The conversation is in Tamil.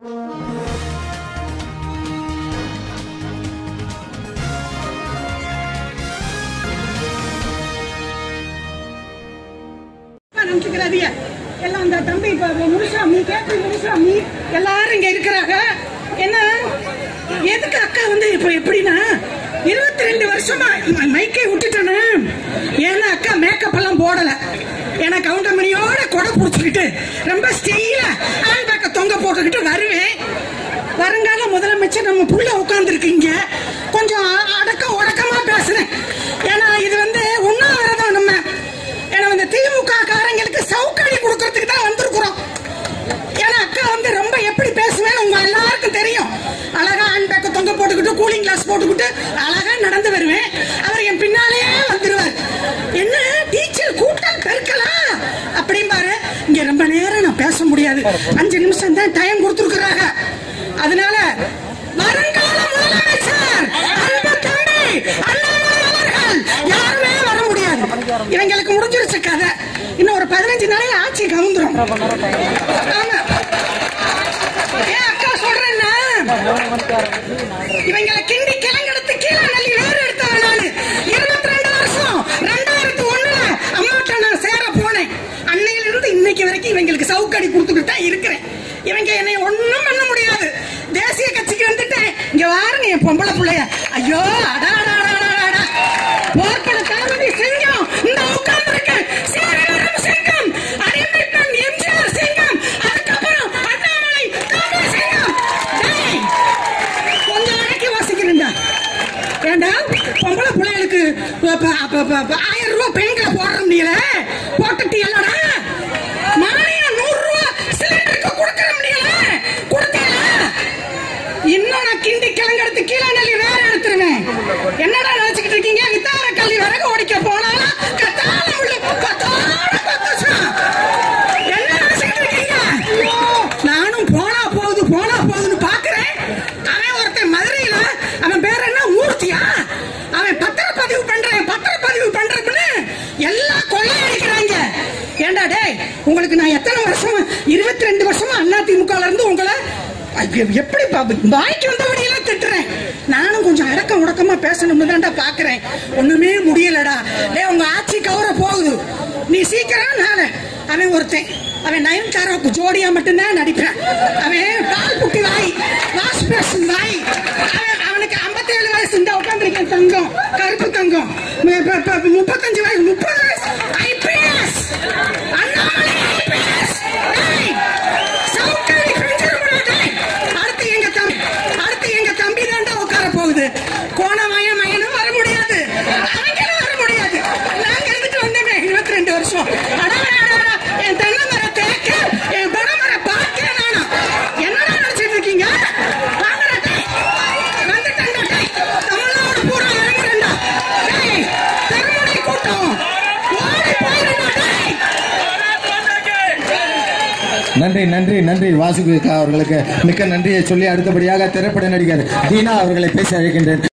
நினைச்சுக்கிறாதிய எல்லாம் அந்த தம்பி இப்ப முனுசாமி கேபி முனுசாமி எல்லாரும் இங்க இருக்கிறாங்க என்ன எதுக்கு அக்கா வந்து இப்ப எப்படின்னா இருபத்தி ரெண்டு வருஷமா ம- மைக்கை விட்டுட்டேன்னு ஏன்னா அக்கா மேக்கப் எல்லாம் போடல ஏன்னா கவுண்டமணியோட கொடை பிடிச்சிக்கிட்டு ரொம்ப ஸ்டெயில ஆள் பேக்க தொங்க போட்டுக்கிட்டு வருவேன் வருங்கால முதலமைச்சர் நம்ம புள்ள உட்கார்ந்துருக்கீங்க கொஞ்சம் அ- அடக்க உடக்கமா பேசுறேன் ஏன்னா இது வந்து உண்ணாவிரதம் நம்ம ஏன்னா இந்த திமுக காரங்களுக்கு சவுக்கடி கொடுக்கறதுக்கு தான் வந்திருக்கிறோம் ஏன்னா அக்கா வந்து ரொம்ப எப்படி பேசுவேன்னு உங்க எல்லாருக்கும் தெரியும் அழகா ஹேண்ட் பேக்க தொங்க போட்டுக்கிட்டு கூலிங் கிளாஸ் போட்டுக்கிட்டு அழகா நடந்து வருவேன் அவர் என் பின்னாலே வந்துருவார் என்ன டீச்சர் கூட்டம் பெருக்கலாம் அப்படிம்பாரு இங்க ரொம்ப நேரம் நான் பேச முடியாது அஞ்சு நிமிஷம் தான் டைம் கொடுத்துருக்குறாங்க அதனால வருங்கால முதலமைச்சர் அன்பு தம்பி அண்ணாமலை அவர்கள் யாருமே வர முடியாது இவங்களுக்கு முடிஞ்சிருச்சு கதை இன்னும் ஒரு பதினஞ்சு நாளைக்கு ஆட்சி கவுந்துரும் ஆமா ஏன் அக்கா சொல்றேன்னா இவங்களை கிண்டி கிளங்கெடுத்து கீழே நள்ளி வேறு எடுத்தவன் நானு இருபத்தி ரெண்டு வருஷம் ரெண்டாயிரத்தி ஒண்ணுல அம்மாட்ட நான் சேர போனேன் அன்னையில இருந்து இன்னைக்கு வரைக்கும் இவங்களுக்கு சவுக்கடி கொடுத்துக்கிட்டு தான் இருக்கிறேன் இவங்க என்னை ஒண்ணும் பண்ண முடியாது தேசிய கட்சிக்கு வந்துட்டேன் இங்க வாருங்க என் பொம்பளை பிள்ளைய ஐயோ அடா அடா அடா, அடா, அடா. போர்க்கள தளபதி சிங்கம் இந்த உட்கார்ந்து இருக்கு சீரகம் சிங்கம் அடிமைப்பன் எம்ஜிஆர் சிங்கம் அதுக்கப்புறம் அண்ணாமலை தம்பி சிங்கம் டேய், கொஞ்சம் அடக்கி வாசிக்கிறேன்டா ஏண்டா பொம்பளை பிள்ளைகளுக்கு ப- ப- ப- ப- ப- ஆயிரம் ரூபாய் பெண்களை போடுற முடியல போட்டுட்டு இல்லடா மானியம் நூறு ரூபாய் சிலிண்டருக்கு கொடுக்கற முடியல கொடுத்தீங்களா இன்னும் நான் கிண்டி கிளங்கெடுத்து கீழே நெல்லி வேற எடுத்துருவேன் என்னடா நினைச்சுக்கிட்டு இருக்கீங்க வித்தார கல்வி விறகு ஓடிக்க போனாலும் கத்தால முள்ளு கத்தோட கத்துச்சான். என்ன நினைச்சுக்கிட்டு இருக்கீங்க நானும் போனா போகுது போனா போகுதுன்னு பாக்குறேன் அவன் ஒருத்தன் மதுரையில அவன் பேர் என்ன மூர்த்தியா அவன் பத்திரப்பதிவு பண்றேன் பத்திரப்பதிவு பண்றேன்னு எல்லாம் கொள்ளையடிக்கிறாங்க ஏண்டா டேய் உங்களுக்கு நான் எத்தனை வருஷமா இருபத்தி ரெண்டு வருஷமா அண்ணா திமுக இருந்து உங்களை ஐயோ, எப்படி பா- வாய்க்கு வந்தபடியெல்லாம் திட்டுறேன் நானும் கொஞ்சம் அடக்கம் உடக்கமா பேசணும்னு தான்டா பாக்குறேன் ஒண்ணுமே முடியலடா டேய் உங்க ஆட்சி கவர போகுது நீ சீக்கிரம் நாள அவன் ஒருத்தன் அவன் நயன்தாராவுக்கு ஜோடியா மட்டும்தான் நடிப்பான் அவன் பால் புட்டி வாய் வாஷ் பேஷன் வாய் அவன் அவனுக்கு 57 வயசு இந்த உட்காந்துருக்கேன் தங்கம் கருப்பு தங்கம் மு- ப- ப- முப்பத்தஞ்சு வயசு முப்பது வயசு ஐபிஎஸ் அண்ணாமலை ஐபிஎஸ் சவுக்கடி பிரிஞ்சிரும்டா, டேய். அடுத்து எங்க தம்பி அடுத்து எங்க தம்பி தாண்டா உட்கார போகுது கோணமய மயனும் வர முடியாது அவங்களும் வர முடியாது நாங்க இருந்துட்டு வந்தோமே இருபத்தி ரெண்டு வருஷம் அடா, அடா, அடா, அடா. என் தென்னை மர தேக்க என் பனை மர பாக்க நானும் என்னடா நினைச்சிட்டு இருக்கீங்க வாங்கடா, டேய். வந்துட்டேன்டா, டேய். தமிழ்நாடு பூரா இறங்குறேன்டா. டேய், பெருமுனை கூட்டம் ஓடி போயிருடா, டேய். நன்றி நன்றி நன்றி வாசுகி அக்கா அவர்களுக்கு மிக்க நன்றியை சொல்லி அடுத்தபடியாக திரைப்பட நடிகர் தீனா அவர்களை பேச அழைக்கின்றேன்